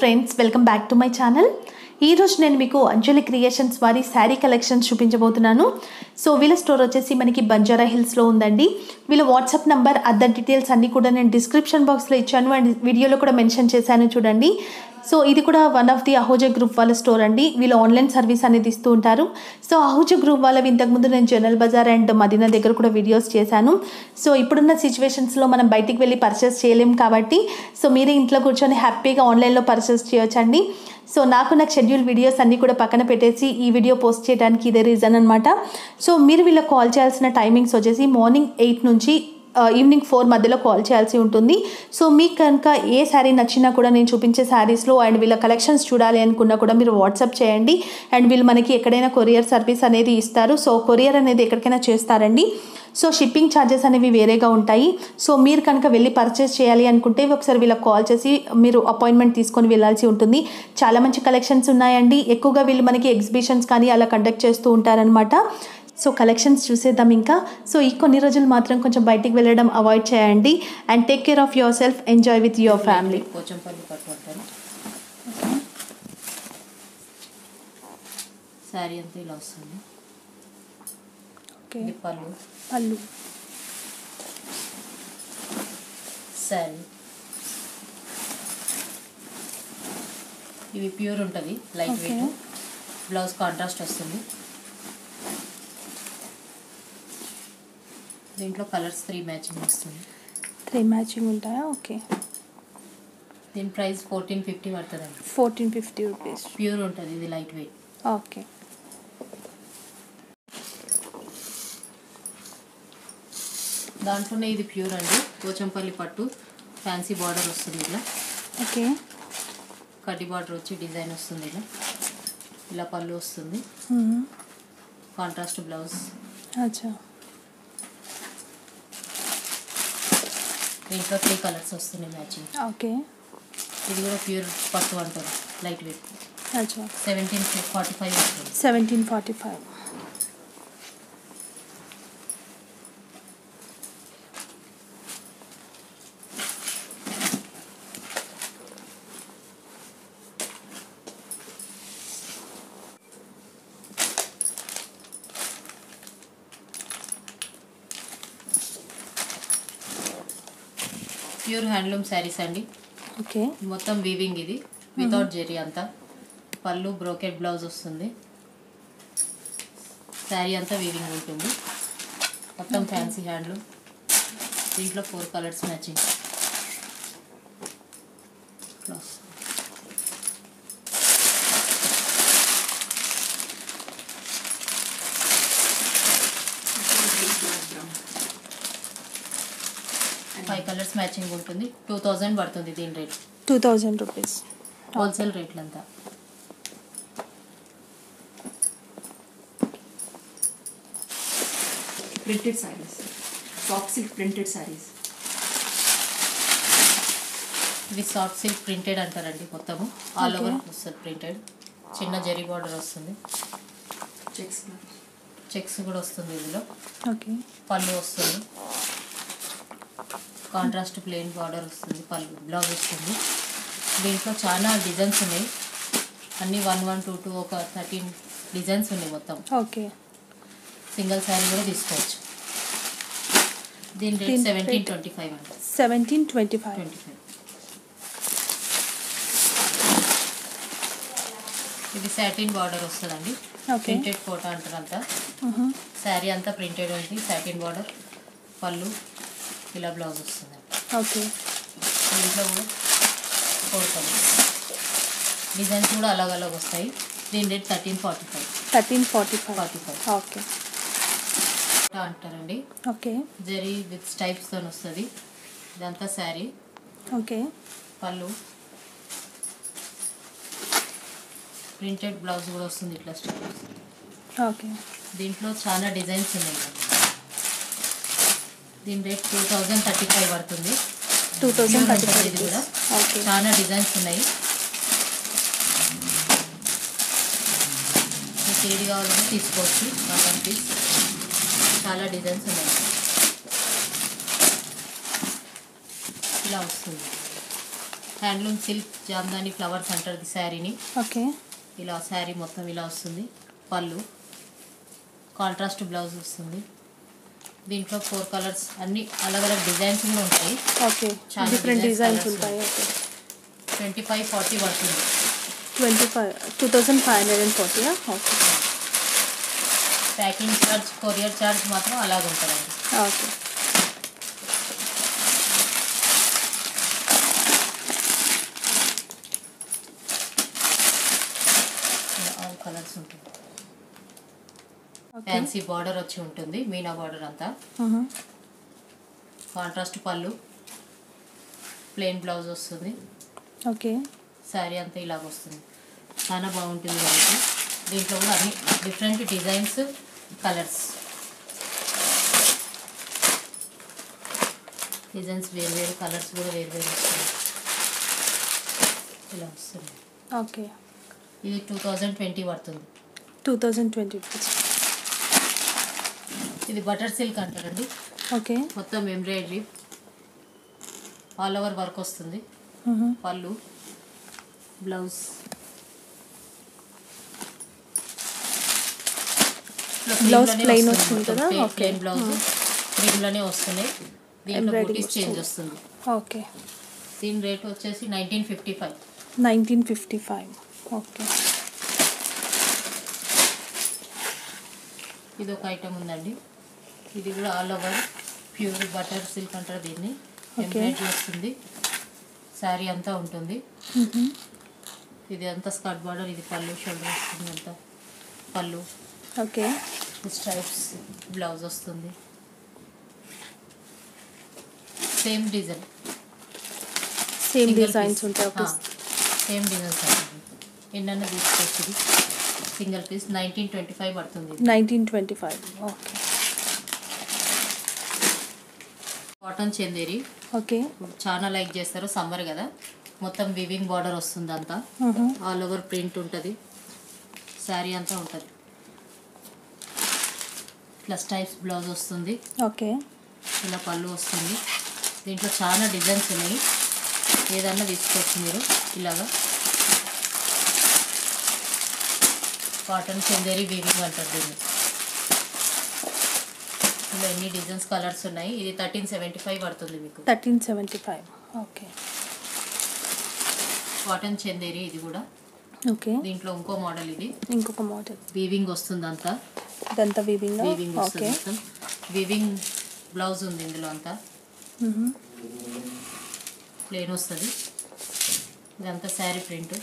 Friends welcome back to my channel ఈరోజు నేను మీకు అంజలి క్రియేషన్స్ వారి శారీ కలెక్షన్స్ చూపించబోతున్నాను సో వీళ్ళ స్టోర్ వచ్చేసి మనకి బంజారా హిల్స్లో ఉందండి వీళ్ళ వాట్సాప్ నంబర్ అదర్ డీటెయిల్స్ అన్నీ కూడా నేను డిస్క్రిప్షన్ బాక్స్లో ఇచ్చాను అండ్ వీడియోలో కూడా మెన్షన్ చేశాను చూడండి సో ఇది కూడా one of the Ahoja group వాళ్ళ స్టోర్ అండి వీళ్ళు ఆన్లైన్ సర్వీస్ అనేది ఇస్తూ ఉంటారు సో అహోజా గ్రూప్ వాళ్ళవి ఇంతకుముందు నేను జనరల్ బజార్ అండ్ మదీనా దగ్గర కూడా వీడియోస్ చేశాను సో ఇప్పుడున్న సిచ్యువేషన్స్లో మనం బయటికి వెళ్ళి పర్చేస్ చేయలేం కాబట్టి సో మీరే ఇంట్లో కూర్చొని హ్యాపీగా ఆన్లైన్లో పర్చేస్ చేయొచ్చండి సో నాకు నాకు షెడ్యూల్ వీడియోస్ అన్నీ కూడా పక్కన పెట్టేసి ఈ వీడియో పోస్ట్ చేయడానికి ఇదే రీజన్ అనమాట సో మీరు వీళ్ళకి కాల్ చేయాల్సిన టైమింగ్స్ వచ్చేసి మార్నింగ్ ఎయిట్ నుంచి ఆ, ఈవినింగ్ ఫోర్ మధ్యలో కాల్ చేయాల్సి ఉంటుంది సో మీకు కనుక ఏ శారీ నచ్చినా కూడా నేను చూపించే శారీస్లో అండ్ వీళ్ళ కలెక్షన్స్ చూడాలి అనుకున్నా కూడా మీరు వాట్సాప్ చేయండి అండ్ వీళ్ళు మనకి ఎక్కడైనా కొరియర్ సర్వీస్ అనేది ఇస్తారు సో కొరియర్ అనేది ఎక్కడికైనా చేస్తారండి సో షిప్పింగ్ ఛార్జెస్ అనేవి వేరేగా ఉంటాయి సో మీరు కనుక వెళ్ళి పర్చేస్ చేయాలి అనుకుంటే ఒకసారి వీళ్ళకి కాల్ చేసి మీరు అపాయింట్మెంట్ తీసుకొని వెళ్ళాల్సి ఉంటుంది చాలా మంచి కలెక్షన్స్ ఉన్నాయండి ఎక్కువగా వీళ్ళు మనకి ఎగ్జిబిషన్స్ కానీ అలా కండక్ట్ చేస్తూ ఉంటారనమాట సో కలెక్షన్స్ చూసేద్దాం ఇంకా సో ఈ కొన్ని రోజులు మాత్రం కొంచెం బయటికి వెళ్ళడం అవాయిడ్ చేయండి and take care of yourself enjoy with your family Pochampally పట్టు అంటారు శారీ అంతా ఇలా వస్తుంది ఓకే ఇది పళ్ళు పళ్ళు శారీ ఇవి ప్యూర్ ఉంటుంది light Okay. Weight blouse contrast వస్తుంది దీంట్లో కలర్స్ త్రీ మ్యాచింగ్ వస్తుంది త్రీ మ్యాచింగ్ ఉంటాయా ఓకే దీని ప్రైస్ ఫోర్టీన్ ఫిఫ్టీ పడుతుందండి ఫోర్టీన్ ఫిఫ్టీ రూపీస్ ప్యూర్ ఉంటుంది ఇది లైట్ వెయిట్ ఓకే దాంట్లోనే ఇది ప్యూర్ అండి పోచంపల్లి పట్టు ఫ్యాన్సీ బార్డర్ వస్తుంది ఇలా ఓకే కడ్డీ బార్డర్ వచ్చి డిజైన్ వస్తుంది ఇలా ఇలా పళ్ళు వస్తుంది కాంట్రాస్ట్ బ్లౌజ్ అచ్చా దీంట్లో త్రీ కలర్స్ వస్తున్నాయి మ్యాచింగ్ ఓకే ఇది కూడా ప్యూర్ పట్టు అంటారు లైట్ వెయిట్ అచ్చా సెవెంటీన్ ఫార్టీ ఫైవ్ వస్తుంది seventeen forty five pure handloom sarees అండి ఓకే మొత్తం వీవింగ్ ఇది వితౌట్ జెరీ అంతా పళ్ళు బ్రోకెట్ బ్లౌజ్ వస్తుంది శారీ అంతా వీవింగ్ ఉంటుంది మొత్తం ఫ్యాన్సీ హ్యాండ్లూమ్ దీంట్లో four colours matching five colours matching ఉంటుంది టూ థౌజండ్ పడుతుంది దీని rate two thousand rupees wholesale రేట్లంతా printed sarees soft silk printed sarees ఇది సాఫ్ట్ సిల్క్ ప్రింటెడ్ అంటారండి మొత్తము ఆల్ ఓవర్ వస్తుంది ప్రింటెడ్ చిన్న జరీ బార్డర్ వస్తుంది checks చెక్స్ కూడా వస్తుంది ఇందులో ఓకే పళ్ళు వస్తుంది కాంట్రాస్ట్ ప్లెయిన్ బార్డర్ వస్తుంది పళ్ళు బ్లౌజ్ వస్తుంది దీంట్లో చాలా డిజైన్స్ ఉన్నాయి అన్నీ వన్ వన్ టూ టూ ఒక థర్టీన్ డిజైన్స్ ఉన్నాయి మొత్తం ఓకే సింగిల్ శారీ కూడా తీసుకోవచ్చు దీని రేట్ దీని సెవెంటీన్ rate? ట్వంటీ ఫైవ్ అంట seventeen twenty five twenty five ఇది సాటిన్ బార్డర్ వస్తుందండి ఓకే ప్రింటెడ్ ఫోటో అంటారు అంతా శారీ అంతా ప్రింటెడ్ ఉంటుంది సాటిన్ బార్డర్ పళ్ళు ఇలా బ్లౌజ్ వస్తుంది ఓకే దీంట్లో కూడా ఫోర్ కలర్స్ డిజైన్స్ కూడా అలాగ్ అలాగ్ వస్తాయి దీని rate thirteen forty five thirteen forty five forty five okay అంటారండి ఓకే జరీ విత్ స్టైప్స్తో వస్తుంది ఇదంతా శారీ ఓకే పళ్ళు ప్రింటెడ్ బ్లౌజ్ కూడా వస్తుంది ఇట్లా స్టైప్స్ ఓకే దీంట్లో చాలా డిజైన్స్ ఉన్నాయి దీని rate two thousand thirty five పడుతుంది టూ థౌజండ్ థర్టీ ఉంటుంది ఫైవ్ ఇది కూడా ఓకే చాలా డిజైన్స్ ఉన్నాయి మీకు ఏది కావాలంటే తీసుకోవచ్చు కాటన్ పీస్ చాలా డిజైన్స్ ఉన్నాయి ఇలా వస్తుంది హ్యాండ్లూమ్ సిల్క్ జామ్దాని ఫ్లవర్స్ అంటారు శారీని ఓకే ఇలా శారీ మొత్తం ఇలా వస్తుంది పళ్ళు కాంట్రాస్ట్ బ్లౌజ్ వస్తుంది దీంట్లో ఫోర్ కలర్స్ అన్ని అలగ్ అలగ్ డిజైన్స్ కూడా ఉంటాయి ఓకే చాలా డిఫరెంట్ designs, డిజైన్స్ colours ఉంటాయి ఓకే ట్వంటీ ఫైవ్ ఫార్టీ పడుతుంది twenty five two thousand five hundred and forty okay packing charge courier charge మాత్రం అలాగ ఉంటుందండి ఓకే ఇలా ఆల్ కలర్స్ ఉంటుంది ఓకే ఫ్యాన్సీ బార్డర్ వచ్చి ఉంటుంది మీనా బార్డర్ అంతా కాంట్రాస్ట్ పళ్ళు ప్లెయిన్ బ్లౌజ్ వస్తుంది ఓకే శారీ అంతా ఇలాగ వస్తుంది చాలా బాగుంటుంది మనకి దీంట్లో కూడా అన్ని డిఫరెంట్ డిజైన్స్ కలర్స్ డిజైన్స్ వేరు వేరు కలర్స్ కూడా వేరు వేరు వస్తుంది ఇలా వస్తుంది ఓకే ఇది టూ థౌజండ్ ట్వంటీ పడుతుంది టూ థౌజండ్ ట్వంటీ రూపీస్ ఇది బటర్ సిల్క్ అంటారండి ఓకే మొత్తం ఎంబ్రాయిడరీ ఆల్ ఓవర్ వర్క్ వస్తుంది పళ్ళు బ్లౌజ్ Blouse plain వస్తుంది కదా? Okay. ప్లెయిన్ బ్లౌజ్ క్రీమ్లోనే వస్తున్నాయి దీంట్లో Embroidery బూటీస్ చేంజ్ వస్తుంది. వస్తుంది ఓకే దీని రేట్ వచ్చేసి nineteen fifty five nineteen fifty five okay ఇది ఒక ఐటమ్ ఉందండి ఇది కూడా all over pure butter silk అంటారు దీన్ని Okay. ఎంబ్రాయిడరీ వస్తుంది శారీ అంతా ఉంటుంది ఇది అంతా స్కర్ట్ బార్డర్ ఇది పళ్ళు షోల్డర్ వస్తుంది అంతా పళ్ళు ఓకే స్ట్రైప్స్ బ్లౌజ్ వస్తుంది సేమ్ డిజైన్ సేమ్ డిజైన్స్ ఉంటాయి ఓకే సేమ్ డిజైన్స్ ఎన్నన్నా తీసుకోవచ్చు single piece nineteen twenty five పడుతుంది nineteen twenty five okay cotton Chanderi okay ఇప్పుడు చాలా లైక్ చేస్తారు సమ్మర్ కదా మొత్తం వివింగ్ బార్డర్ వస్తుంది అంతా ఆల్ ఓవర్ ప్రింట్ ఉంటుంది శారీ అంతా ఉంటుంది ప్లస్ టైప్స్ బ్లౌజ్ వస్తుంది ఓకే ఇలా పళ్ళు వస్తుంది దీంట్లో చాలా డిజైన్స్ ఉన్నాయి ఏదన్నా తీసుకోవచ్చు మీరు ఇలాగా కాటన్ చందేరి వీవింగ్ అంటారు దీన్ని ఇలా ఎన్ని డిజైన్స్ కలర్స్ ఉన్నాయి ఇది థర్టీన్ సెవెంటీ ఫైవ్ పడుతుంది మీకు thirteen seventy five okay cotton Chanderi ఇది కూడా ఓకే దీంట్లో ఇంకో మోడల్ ఇది ఇంకొక మోడల్ వీవింగ్ వస్తుంది అంతా ఇదంతా వీవింగ్ వీవింగ్ వస్తుంది ఓకే మొత్తం వీవింగ్ బ్లౌజ్ ఉంది ఇందులో అంతా ప్లేన్ వస్తుంది ఇదంతా శారీ ప్రింట్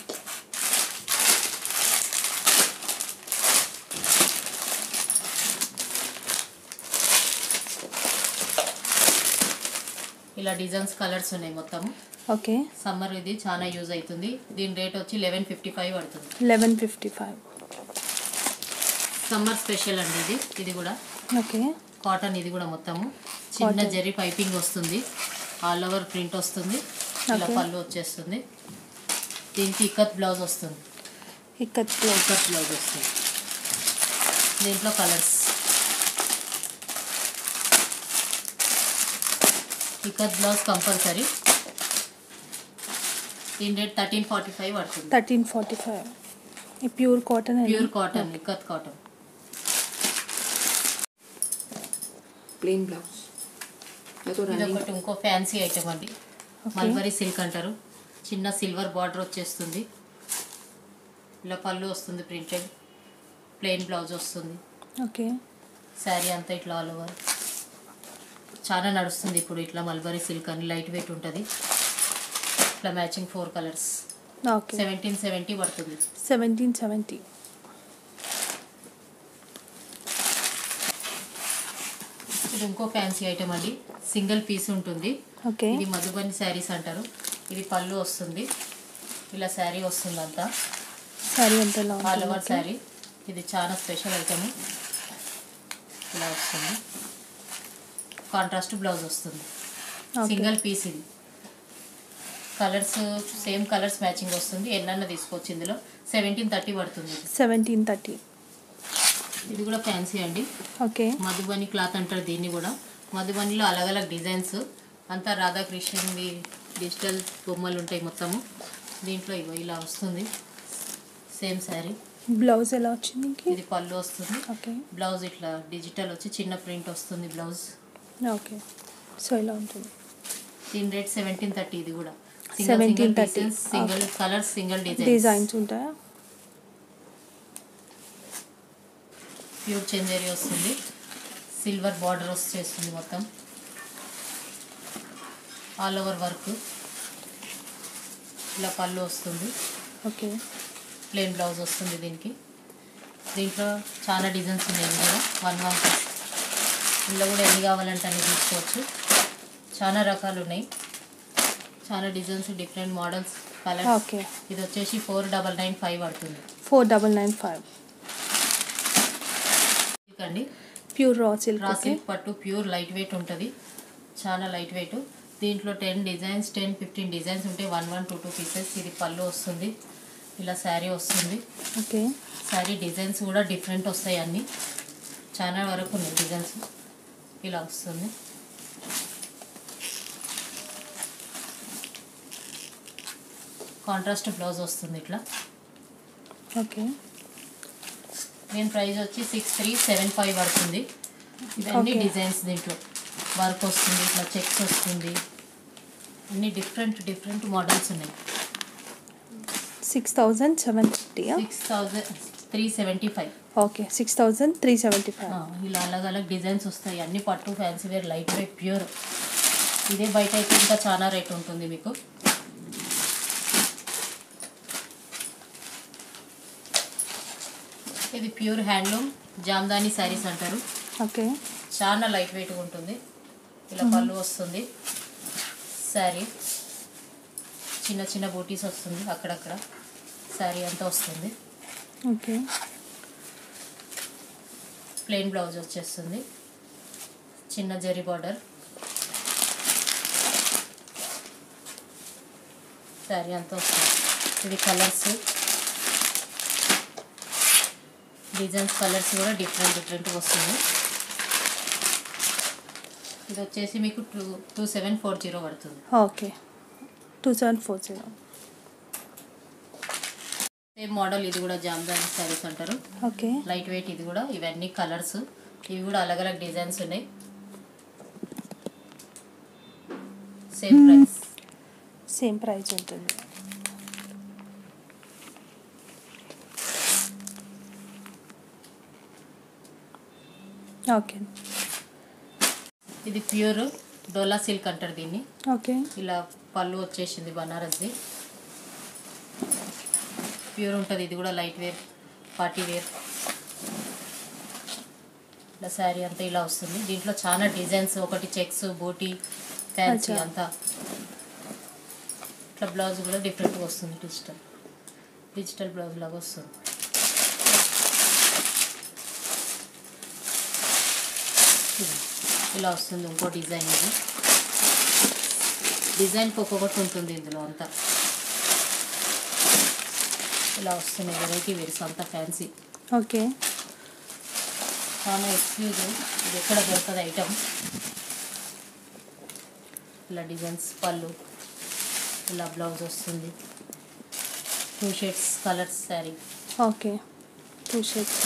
ఇలా డిజైన్స్ కలర్స్ ఉన్నాయి మొత్తం ఓకే సమ్మర్ ఇది చాలా యూజ్ అవుతుంది దీని రేట్ వచ్చి లెవెన్ ఫిఫ్టీ ఫైవ్ పడుతుంది eleven fifty five summer special అండి ఇది ఇది కూడా ఓకే కాటన్ ఇది కూడా మొత్తము చిన్న Cotton. జరీ పైపింగ్ వస్తుంది ఆల్ ఓవర్ ప్రింట్ వస్తుంది ఇలా Okay. పళ్ళు వచ్చేస్తుంది దీనికి ఇక్కత్ బ్లౌజ్ వస్తుంది ఇక్కత్ బ్లౌజ్ ఇక్కత్ బ్లౌజ్ వస్తుంది దీంట్లో కలర్స్ ఇక్కత్ బ్లౌజ్ కంపల్సరీ దీని రేట్ థర్టీన్ ఫార్టీ ఫైవ్ పడుతుంది థర్టీన్ ఫార్టీ ఫైవ్ ఈ pure cotton pure cotton ikat cotton plain blouse या तो ఇది रनिंग ఒకటి ఇంకో ఫ్యాన్సీ ఐటమ్ అండి Okay. మల్బరీ సిల్క్ అంటారు చిన్న సిల్వర్ బార్డర్ వచ్చేస్తుంది ఇలా పళ్ళు వస్తుంది ప్రింటెడ్ ప్లెయిన్ బ్లౌజ్ వస్తుంది ఓకే శారీ అంతా ఇట్లా ఆల్ ఓవర్ చాలా నడుస్తుంది ఇప్పుడు ఇట్లా మల్బరీ సిల్క్ అని లైట్ వెయిట్ ఉంటుంది ఇట్లా matching four colours okay seventeen seventy పడుతుంది సెవెంటీన్ సెవెంటీ ఇది ఇంకో ఫ్యాన్సీ ఐటమ్ అండి సింగిల్ పీస్ ఉంటుంది ఓకే ఇది మధుబని శారీస్ అంటారు ఇది పళ్ళు వస్తుంది ఇలా శారీ వస్తుంది అంతా సారీ ఎంతలా ఆల్ ఓవర్ ఉంటుంది శారీ ఇది చాలా స్పెషల్ ఐటమ్ ఇలా వస్తుంది కాంట్రాస్ట్ బ్లౌజ్ వస్తుంది Okay. సింగిల్ పీస్ ఇది కలర్స్ సేమ్ కలర్స్ మ్యాచింగ్ వస్తుంది ఎన్నన్నా తీసుకోవచ్చు ఇందులో సెవెంటీన్ థర్టీ పడుతుంది ఇది. సెవెంటీన్ థర్టీ ఇది కూడా ఫ్యాన్సీ అండి ఓకే మధుబని క్లాత్ అంటారు దీన్ని కూడా మధుబనిలో అలగ్ అలగ్ డిజైన్స్ అంతా రాధాకృష్ణన్వి డిజిటల్ బొమ్మలు ఉంటాయి మొత్తము దీంట్లో ఇగో ఇలా వస్తుంది సేమ్ శారీ బ్లౌజ్ ఎలా వచ్చింది ఇంకి ఇది పళ్ళు వస్తుంది ఓకే బ్లౌజ్ ఇట్లా డిజిటల్ వచ్చి చిన్న ప్రింట్ వస్తుంది బ్లౌజ్ ఓకే సో ఇలా ఉంటుంది దీని రేట్ సెవెంటీన్ థర్టీ ఇది కూడా single 1730. Single colours single design designs ఉంటాయా ప్యూర్ చందేరి వస్తుంది సిల్వర్ బార్డర్ వచ్చేస్తుంది మొత్తం ఆల్ ఓవర్ వర్క్ ఇలా పళ్ళు వస్తుంది ఓకే ప్లెయిన్ బ్లౌజ్ వస్తుంది దీనికి దీంట్లో చాలా డిజైన్స్ ఉన్నాయి ఇవి కూడా వన్ వన్ పీస్ ఇందులో కూడా ఎన్ని కావాలంటే అన్ని తీసుకోవచ్చు చాలా రకాలు ఉన్నాయి చాలా designs different models colours okay ఇది వచ్చేసి ఫోర్ డబల్ నైన్ ఫైవ్ పడుతుంది ఫోర్ డబల్ నైన్ ఫైవ్ అండి pure raw silk raw okay silk పట్టు ప్యూర్ లైట్ వెయిట్ ఉంటుంది చాలా లైట్ వెయిట్ దీంట్లో ten designs ten fifteen designs ఉంటాయి one one two two pieces ఇది పళ్ళు వస్తుంది ఇలా శారీ వస్తుంది ఓకే శారీ డిజైన్స్ కూడా డిఫరెంట్ వస్తాయి అన్నీ చాలా వరకు ఉన్నాయి డిజైన్స్ ఇలా వస్తుంది కాంట్రాస్ట్ బ్లౌజ్ వస్తుంది ఇట్లా ఓకే దీని ప్రైస్ వచ్చి సిక్స్ త్రీ సెవెన్ ఫైవ్ పడుతుంది ఇవన్నీ Okay. డిజైన్స్ దీంట్లో వర్క్ వస్తుంది ఇట్లా చెక్స్ వస్తుంది అన్ని డిఫరెంట్ డిఫరెంట్ మోడల్స్ ఉన్నాయి సిక్స్ థౌజండ్ సెవెన్ ఫిఫ్టీయా six thousand three seventy five okay six thousand three seventy five ఇలా అలగ్ అలగ్ డిజైన్స్ వస్తాయి అన్ని పట్టు fancy wear light weight pure ఇదే బయట అయితే ఇంకా చాలా రేట్ ఉంటుంది మీకు ఇది ప్యూర్ హ్యాండ్లూమ్ జామ్దాని శారీస్ అంటారు ఓకే చాలా లైట్ వెయిట్గా ఉంటుంది ఇలా పళ్ళు వస్తుంది శారీ చిన్న చిన్న బూటీస్ వస్తుంది అక్కడక్కడ శారీ అంతా వస్తుంది ఓకే ప్లెయిన్ బ్లౌజ్ వచ్చేస్తుంది చిన్న జరీ బార్డర్ శారీ అంతా వస్తుంది ఇది కలర్స్ డిజైన్స్ కలర్స్ కూడా డిఫరెంట్ డిఫరెంట్ వస్తుంది ఇది వచ్చేసి మీకు two two seven four zero పడుతుంది okay two seven four zero same model ఇది కూడా జామ్దాని శారీస్ అంటారు ఓకే లైట్ వెయిట్ ఇది కూడా ఇవన్నీ కలర్స్ ఇవి కూడా అలగ్ అలగ్ డిజైన్స్ ఉన్నాయి సేమ్ ప్రైస్ సేమ్ ప్రైస్ ఉంటుంది ఓకే ఇది ప్యూర్ డోలా సిల్క్ అంటారు దీన్ని ఓకే ఇలా పళ్ళు వచ్చేసింది బనారస్ది ప్యూర్ ఉంటుంది ఇది కూడా లైట్ వేర్ పార్టీ వేర్ ఇలా శారీ అంతా ఇలా వస్తుంది దీంట్లో చాలా డిజైన్స్ ఒకటి చెక్స్ బోటీ ఫ్యాన్సీ అచ్చా. అంతా ఇట్లా బ్లౌజ్ కూడా డిఫరెంట్గా వస్తుంది డిజిటల్ డిజిటల్ బ్లౌజ్ లాగా వస్తుంది ఇది. ఇలా వస్తుంది ఇంకో డిజైన్ ఇది డిజైన్కి ఒక్కొక్కటి ఉంటుంది ఇందులో అంతా ఇలా వస్తుంది వెరైటీ వేర్స్ అంతా ఫ్యాన్సీ ఓకే చాలా ఎక్స్క్లూజివ్ ఇది ఎక్కడ దొరకదు ఐటమ్ ఇలా డిజైన్స్ పళ్ళు ఇలా బ్లౌజ్ వస్తుంది two shades colours sari okay two shades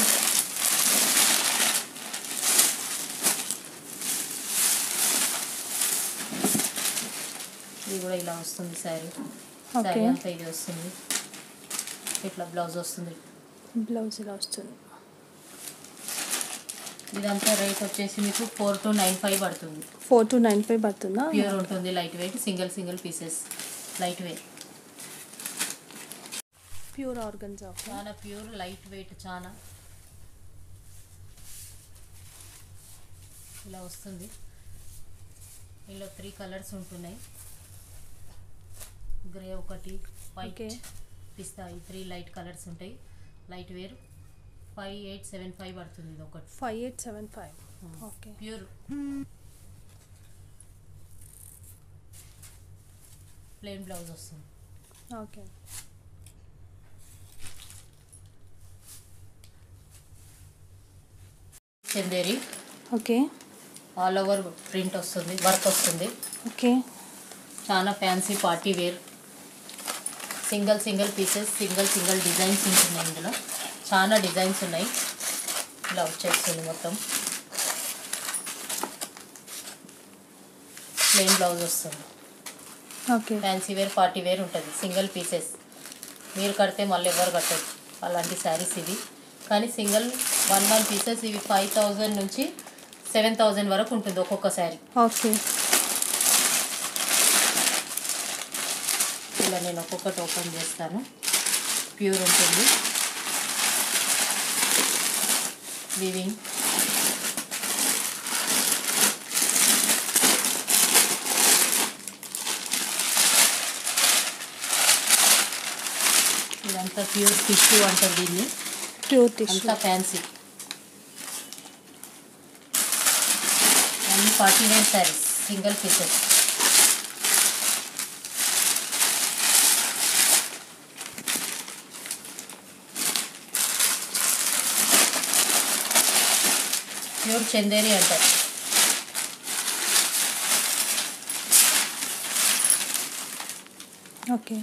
ఇది కూడా ఇలా వస్తుంది శారీ Okay. శారీ అంతా ఇది వస్తుంది ఇట్లా బ్లౌజ్ వస్తుంది బ్లౌజ్ ఇలా వస్తుంది ఇదంతా రేట్ వచ్చేసి మీకు ఫోర్ టు నైన్ ఫైవ్ పడుతుంది ఫోర్ టు నైన్ ఫైవ్ పడుతుందా ప్యూర్ ఉంటుంది light weight single single pieces light weight pure ఆర్గన్స్ ఓకే చాలా ప్యూర్ లైట్ వెయిట్ చాలా ఇలా వస్తుంది ఇందులో త్రీ కలర్స్ ఉంటున్నాయి గ్రే ఒకటి వైట్ Okay. పిస్తా ఈ త్రీ లైట్ కలర్స్ ఉంటాయి light wear five eight seven five పడుతుంది ఇది ఒకటి five eight seven five okay pure plain blouse వస్తుంది okay Chanderi okay all over print వస్తుంది వర్క్ వస్తుంది ఓకే చాలా fancy party wear single single pieces single single designs ఉంటున్నాయి ఇందులో చాలా డిజైన్స్ ఉన్నాయి ఇలా వచ్చేస్తుంది మొత్తం ప్లెయిన్ బ్లౌజ్ వస్తుంది okay fancy wear party wear ఉంటుంది సింగిల్ పీసెస్ మీరు కడితే మళ్ళీ ఎవరు కట్టదు అలాంటి శారీస్ ఇవి కానీ సింగిల్ వన్ వన్ పీసెస్ ఇవి ఫైవ్ థౌజండ్ నుంచి సెవెన్ థౌజండ్ వరకు ఉంటుంది ఒక్కొక్క శారీ ఓకే ఇలా నేను ఒక్కొక్కటి ఓపెన్ చేస్తాను ప్యూర్ ఉంటుంది వివింగ్ ఇదంతా ప్యూర్ టిష్యూ అంటారు దీన్ని ప్యూర్ టిష్యూ అంతా ఫ్యాన్సీ అన్ని party wear saris single pieces pure Chanderi అంటారు ఓకే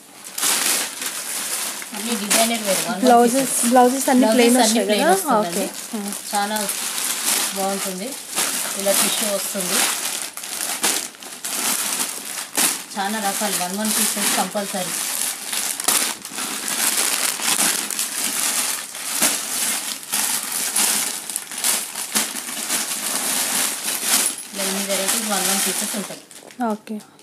అన్ని designer wear one one blouses pieces. Blouses అన్ని Blouses ప్లెయిన్ అన్ని వస్తాయి plain కదా వస్తుందండి. ఓకే చాలా బాగుంటుంది ఇలా టిష్యూ వస్తుంది చాలా రకాలు వన్ వన్ పీసెస్ కంపల్సరీ ఇలా ఇన్ని వెరైటీస్ వన్ వన్ పీసెస్ ఉంటాయి ఓకే